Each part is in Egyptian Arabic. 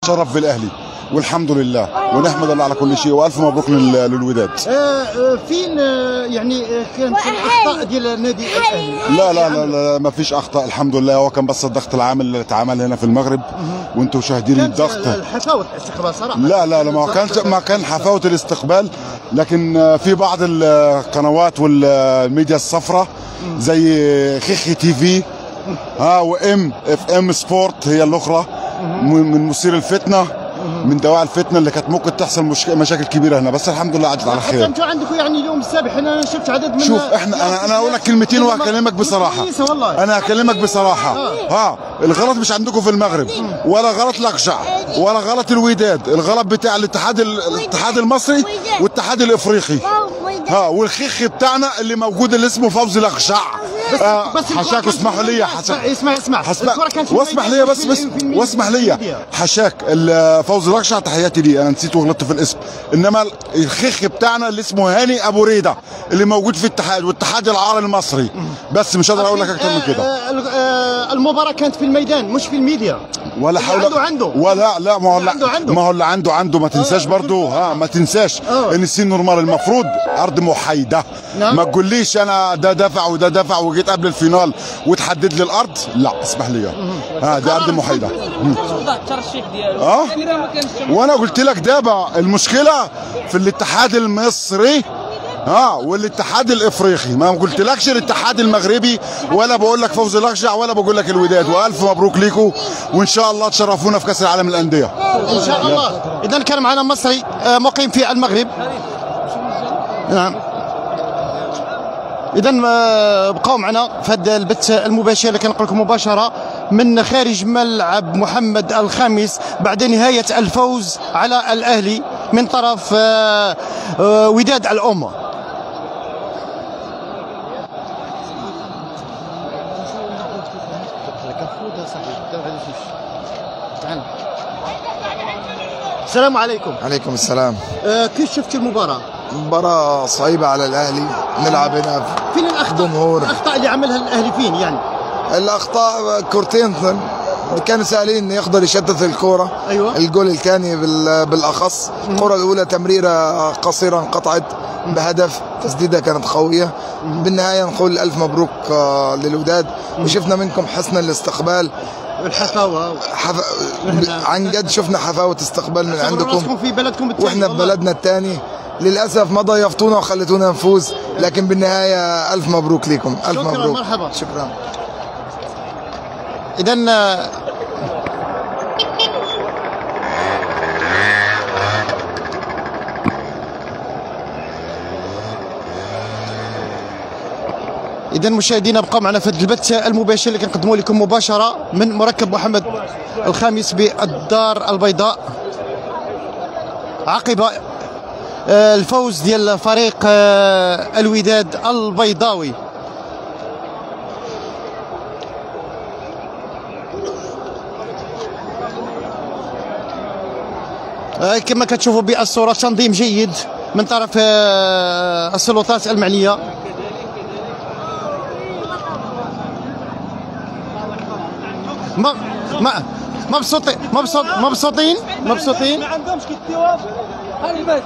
شرف بالاهلي والحمد لله ونحمد الله على كل شيء والف مبروك لل- للوداد آه، آه، فين آه، يعني آه، كانت الاخطاء ديال النادي الاهلي لا لا لا, لا ما فيش اخطاء الحمد لله هو كان بس الضغط العامل اللي اتعمل هنا في المغرب وانتم شاهدين كانت الضغط الحفاوه الاستقبال صراحه لا لا لا ما كانش ما كان حفاوه الاستقبال لكن آه، في بعض القنوات والميديا الصفراء زي خيخي تي في ها وام اف ام سبورت هي الاخرى من من مثير الفتنه من دواعي الفتنه اللي كانت ممكن تحصل مشك... مشاكل كبيره هنا بس الحمد لله عدت على حتى خير انتم عندكم يعني اليوم السابع انا شفت عدد من شوف احنا انا انا اقول لك كلمتين وهكلمك بصراحه كويسه والله انا هكلمك بصراحه ها الغلط مش عندكم في المغرب ولا غلط لقشع ولا غلط الوداد الغلط بتاع الاتحاد الاتحاد المصري والاتحاد الافريقي ها والخيخ بتاعنا اللي موجود اللي اسمه فوزي لقشع آه بس الكرة حشاك كانت اسمحوا لي في- حشاك اسمع اسمع حسب الكرة كانت في واسمح الميدان لي بس في- بس في الميدان- واسمح في لي الميديا. حشاك ال- فوز الركشة تحياتي لي انا نسيت وغلطت في الاسم انما الخيخ بتاعنا اللي اسمه هاني ابو ريده اللي موجود في الاتحاد والاتحاد العربي المصري بس مش هقدر اقول لك اكتر من كده آه، آه، آه، المباراة كانت في الميدان مش في الميديا ولا اللي حول عنده عنده. ولا لا ما هو اللي عنده عنده. ما هو اللي عنده عنده ما تنساش برضو ها ما تنساش آه. ان السين نورمال المفروض ارض محايده نعم. ما تقوليش انا ده دفع وده دفع وجيت قبل الفينال وتحدد لي الارض لا اسمح لي ها دي ارض محايده مم. الترشيح ديالو اه يعني راه ما كانش وانا قلت لك ده بقى المشكله في الاتحاد المصري اه والاتحاد الافريقي ما قلتلكش الاتحاد المغربي ولا بقول لك فوز الاخشع ولا بقول لك الوداد والف مبروك ليكم وان شاء الله تشرفونا في كاس العالم للانديه ان شاء الله اذا كان معنا مصري آه، مقيم في المغرب نعم اذا بقاو معنا في هذا البث المباشر اللي كنقول لكم مباشره من خارج ملعب محمد الخامس بعد نهايه الفوز على الاهلي من طرف آه، آه، وداد الامه السلام عليكم عليكم السلام آه، كيف شفت المباراه مباراة صعيبة على الأهلي نلعب هنا فين الاخطاء جمهور. الاخطاء اللي عملها الاهلي فين يعني الأخطاء كورتين كانوا سهلين يقدر يشتت الكرة أيوة. الجول الثاني بال- بالأخص الكرة الأولى تمريرة قصيرة انقطعت بهدف تسديدة كانت قوية بالنهاية نقول ألف مبروك آه، للوداد وشفنا منكم حسن الاستقبال الحفاوه حف... عن جد شفنا حفاوة استقبال من عندكم عندكم في بلدكم الثاني واحنا في والله. بلدنا الثاني للاسف ما ضيفتونا وخليتونا نفوز لكن بالنهايه الف مبروك لكم الف شكراً، مبروك مرحبا. شكرا اذا آه، اذا مشاهدينا بقى معنا في هذا البث المباشر اللي كنقدموا لكم مباشره من مركب محمد الخامس بالدار البيضاء عقب آه، الفوز ديال فريق آه، الوداد البيضاوي آه، كما كتشوفوا بالصورة تنظيم جيد من طرف آه، السلطات المعنية ما ما مبسوطين مبسوط مبسوطين مبسوطين ما عندهمش كيديوها خلي بالك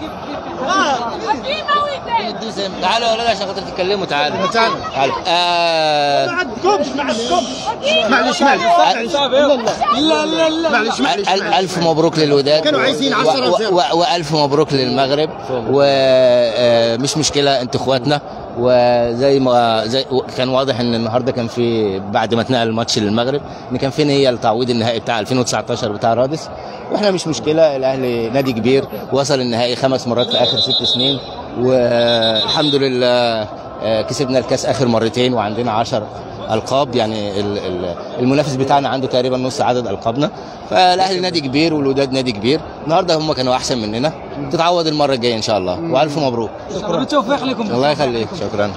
تعالوا يا ولاد عشان خاطر تتكلموا تعالوا تعالوا. تعالوا آه عندكمش ما عندكمش معلش معلش لا لا لا معلش معلش ال- ألف مبروك للوداد كانوا عايزين و- 10 و- زيرو. و- وألف مبروك للمغرب ومش مشكلة انتوا اخواتنا وزي ما زي و- كان واضح ان النهارده كان في بعد ما اتنقل الماتش للمغرب ان كان في نيه لتعويض النهائي بتاع 2019 بتاع رادس واحنا مش مشكله الاهلي نادي كبير وصل النهائي خمس مرات في اخر ست سنين والحمد لله آه، كسبنا الكاس اخر مرتين وعندنا 10 القاب يعني ال- ال- المنافس بتاعنا عنده تقريبا نص عدد القابنا فالاهلي نادي كبير والوداد نادي كبير النهارده هم كانوا احسن مننا تتعوض المره الجايه ان شاء الله والف مبروك بالتوفيق لكم الله يخليك شكرا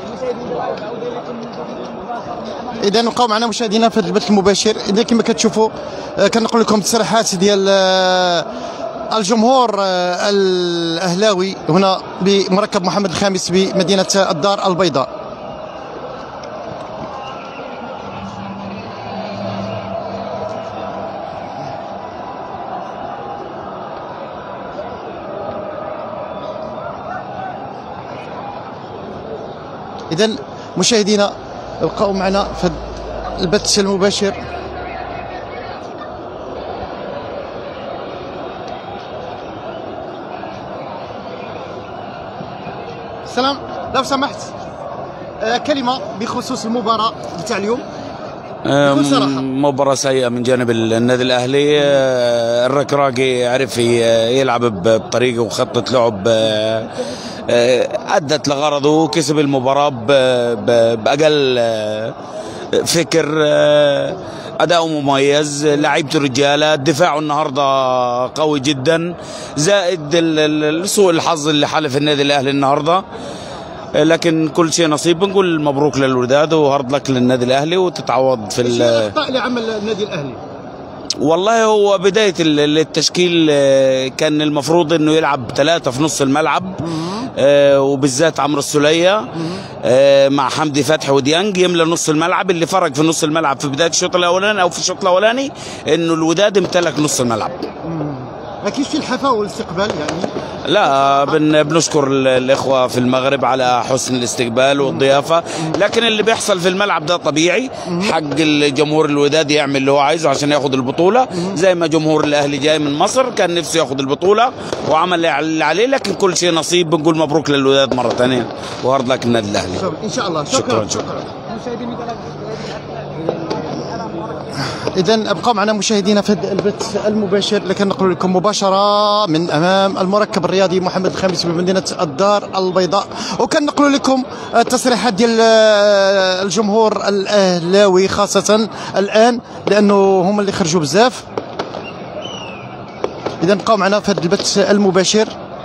اذا بقاو معنا مشاهدينا في البث المباشر اذا كما كتشوفوا آه، كنقول لكم تصريحات ديال آه، الجمهور آه، الاهلاوي هنا بمركب محمد الخامس بمدينه الدار البيضاء اذا مشاهدينا ابقوا معنا في البث المباشر سلام لو سمحت آه، كلمه بخصوص المباراه بتاع اليوم بكل صراحة. مباراة سيئة من جانب النادي الأهلي آه، الركراكي عرف ي- يلعب ب- بطريقة وخطة لعب آه، آه، أدت لغرضه وكسب المباراة ب- ب- بأقل آه، فكر آه، أداؤه مميز لعيبته الرجالة دفاعه النهاردة قوي جدا زائد ال- ال- سوء الحظ اللي حالف النادي الأهلي النهارده لكن كل شيء نصيب بنقول مبروك للوداد وهارد لك للنادي الاهلي وتتعوض في ايش ال- الاخطاء اللي عمل النادي الاهلي والله هو بدايه ال- التشكيل آه، كان المفروض انه يلعب ثلاثه في نص الملعب آه، وبالذات عمرو السوليه آه، مع حمدي فتحي وديانج يملى نص الملعب اللي فرق في نص الملعب في بدايه الشوط الاولاني او في الشوط الاولاني انه الوداد امتلك نص الملعب اكيد في الحفاوه والاستقبال يعني لا بن بنشكر ال- الاخوه في المغرب على حسن الاستقبال والضيافه لكن اللي بيحصل في الملعب ده طبيعي حق الجمهور الوداد يعمل اللي هو عايزه عشان ياخد البطوله زي ما جمهور الاهلي جاي من مصر كان نفسه ياخد البطوله وعمل اللي عليه لكن كل شيء نصيب بنقول مبروك للوداد مره ثانيه وهارد لك النادي الاهلي ان شاء الله شكراً، شكرا شكراً. اذا ابقوا معنا مشاهدينا في هذا البث المباشر اللي كنقول لكم مباشره من امام المركب الرياضي محمد الخامس بمدينه الدار البيضاء وكنقول لكم التصريحات ديال آه، الجمهور الاهلاوي خاصه الان لانه هما اللي خرجوا بزاف اذا بقوا معنا في هذا البث المباشر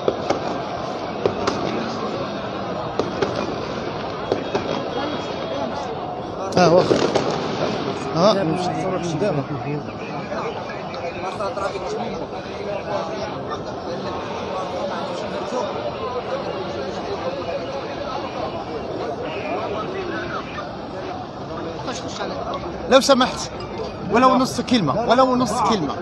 اه واخا ها مش تصرف قدامك لو سمحت ولو نص كلمة ولو نص كلمة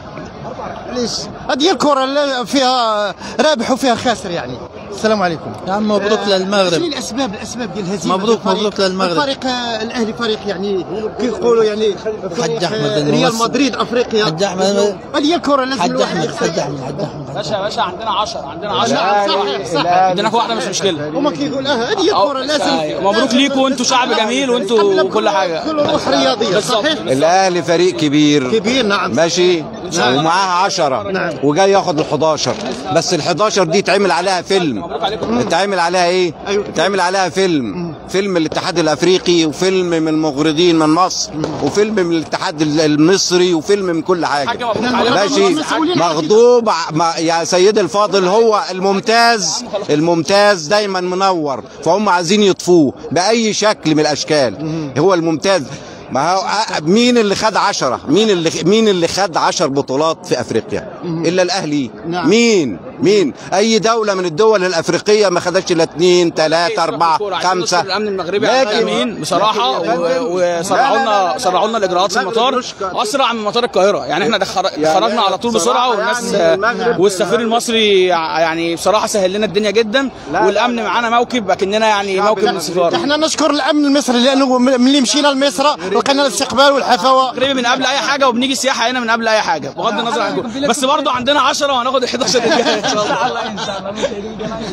ليش هذه الكرة اللي فيها رابح وفيها خاسر يعني السلام عليكم يا عم مبروك شنو للمغرب الاسباب الاسباب ديال الهزيمه مبروك- ديال الفريق- مبروك للمغرب. الفريق آه، الاهلي فريق يعني كيقولوا يعني فريق حج أحمد آه، الممثل. ريال مدريد افريقيا حج أحمد. هذه هي الكره لازم حج الواحد احمد يخسر. حج احمد حج احمد باشا باشا عندنا 10 عندنا 10 صحيح صحيح عندنا واحده مش مشكله هما كيقول اه هذه هي الكره لازم أيوة. مبروك لازم- ليكوا وانتوا شعب جميل وانتوا قبل كل حاجة. كل روح رياضيه بالظبط. صحيح الاهلي فريق كبير كبير نعم ماشي ومعاه عشرة نعم. وجاي ياخد ال11 بس ال11 دي اتعمل عليها فيلم اتعمل عليها ايه أيوة. اتعمل عليها فيلم فيلم الاتحاد الافريقي وفيلم من المغردين من مصر وفيلم من الاتحاد المصري وفيلم من كل حاجه حاجة مبروك عليكم. ماشي مسؤولين عن مغضوب ع- ما- يا سيد الفاضل هو الممتاز الممتاز دايما منور فهم عايزين يطفوه باي شكل من الاشكال هو الممتاز ما هو أ- مين اللي خد عشرة مين اللي مين اللي خد عشر بطولات في افريقيا الا الاهلي نعم. مين مين اي دوله من الدول الافريقيه ما خدتش الا اثنين ثلاثه اربعه عايزين خمسه نشكر الامن المغربي على لكن- التامين بصراحه و- وسرعوا لنا سرعوا لنا الاجراءات في المطار اسرع من مطار القاهره يعني احنا دخر- خرجنا على طول بسرعه والناس والسفير المصري يعني بصراحه سهل لنا الدنيا جدا والامن معانا موكب اكننا يعني موكب من السفاره احنا نشكر الامن المصري لانه من- ملي مشينا لمصر لقينا الاستقبال والحفاوه مغربي من قبل اي حاجه وبنيجي سياحه هنا من قبل اي حاجه بغض النظر عن كده. بس برضه عندنا 10 وهناخد ال 11 الجايه ان شاء الله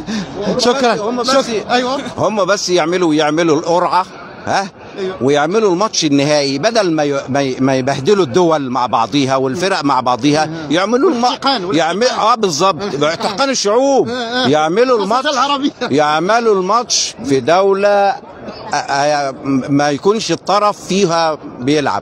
شكرا هم بس شكرا ايوه هم بس يعملوا يعملوا القرعه ها ويعملوا الماتش النهائي بدل ما ي- ما ي- ما يبهدلوا الدول مع بعضيها والفرق مع بعضيها يعملوا الم... الاحتقان يعمل والاحتقان. اه بالظبط احتقان الشعوب يعملوا الماتش العربية. يعملوا الماتش في دوله آه، آه، ما يكونش الطرف فيها بيلعب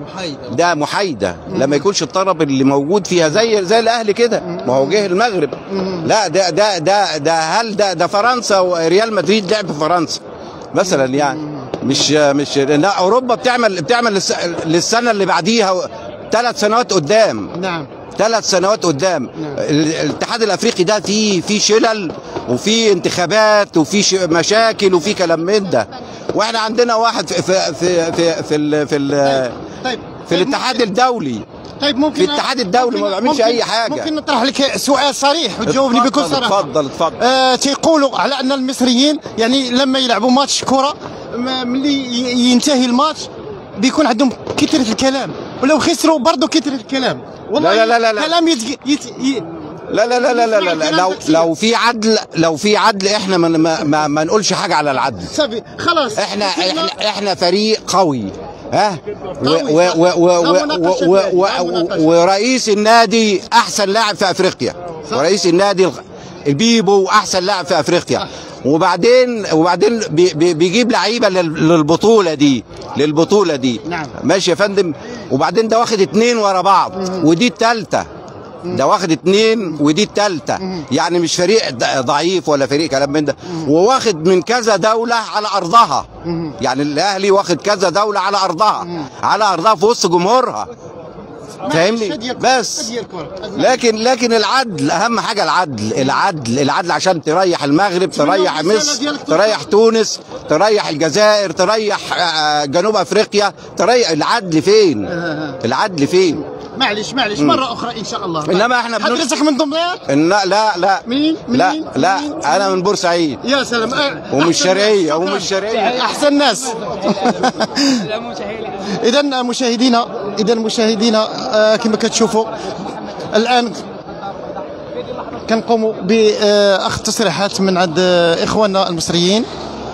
ده محايده لما يكونش الطرف اللي موجود فيها زي زي الاهلي كده ما هو جه المغرب لا ده ده ده ده هل ده ده فرنسا وريال مدريد لعب في فرنسا مثلا يعني مش مش لا اوروبا بتعمل بتعمل للس- للسنه اللي بعديها ثلاث سنوات قدام نعم ثلاث سنوات قدام ال- الاتحاد الافريقي ده فيه فيه شلل وفيه انتخابات وفيه ش- مشاكل وفيه كلام من ده واحنا عندنا واحد في في في في في, ال- في, ال- طيب في الاتحاد الدولي طيب ممكن في الاتحاد الدولي ما ممكن- بيعملش ممكن- اي حاجه ممكن نطرح لك سؤال صريح وتجاوبني بكل اتفضل، صراحه اتفضل اتفضل آه تيقولوا على ان المصريين يعني لما يلعبوا ماتش كره ما- ملي ي- ينتهي الماتش بيكون عندهم كثره الكلام ولو خسروا برضه كثره الكلام والله لا- لا- لا- لا. كلام يتج... يت... ي... لا لا لا لا لا, لا, لا لو لو في عدل لو في عدل احنا ما, ما, ما, ما نقولش حاجه على العدل صافي خلاص احنا وصلنا- احنا احنا فريق قوي ها و قوي، و و و لا و مناقشة و يعني، و لا مناقشة. ورئيس النادي احسن لاعب في افريقيا ورئيس النادي الغ- البيبو احسن لاعب في افريقيا وبعدين وبعدين بي بي بيجيب لعيبه لل- للبطوله دي للبطوله دي نعم. ماشي يا فندم وبعدين ده واخد اتنين ورا بعض ودي التالتة ده واخد اتنين ودي التالتة يعني مش فريق ض- ضعيف ولا فريق كلام من ده وواخد من كذا دولة على أرضها يعني الأهلي واخد كذا دولة على أرضها على أرضها في وسط جمهورها فاهمني بس لكن لكن العدل اهم حاجه العدل العدل العدل عشان تريح المغرب تريح الرسالة مصر ديالك تريح تونس تريح الجزائر تريح آه، جنوب افريقيا تريح العدل فين العدل فين معلش معلش مره اخرى ان شاء الله إنما إحنا بنقول- حضرتك من دمياط لا لا لا منين؟ لا منين؟ لا منين؟ انا من بورسعيد يا سلام أه، ومش أحسن شرقيه ناس. ومش شرقيه احسن ناس اذا مشاهدينا اذا مشاهدينا آه، كما كتشوفوا الان كنقوموا باخذ تصريحات من عند آه، اخواننا المصريين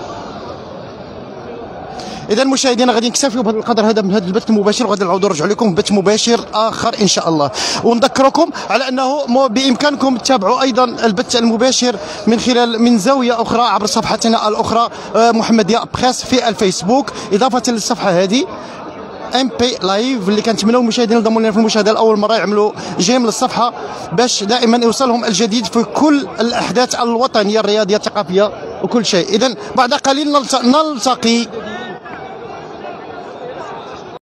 اذا مشاهدينا غادي نكتفيوا بهذا القدر هذا من هذا البث المباشر وغادي نعاودوا نرجعوا لكم بث مباشر اخر ان شاء الله ونذكركم على انه مو- بامكانكم تتابعوا ايضا البث المباشر من خلال من زاويه اخرى عبر صفحتنا الاخرى آه، محمديه بريس في الفيسبوك اضافه للصفحه هذه ام بي لايف اللي كنتمناو المشاهدين ينضموا لنا في المشاهده لاول مره يعملوا جيم للصفحه باش دائما يوصلهم الجديد في كل الاحداث الوطنيه الرياضيه الثقافيه وكل شيء اذا بعد قليل نلت- نلتقي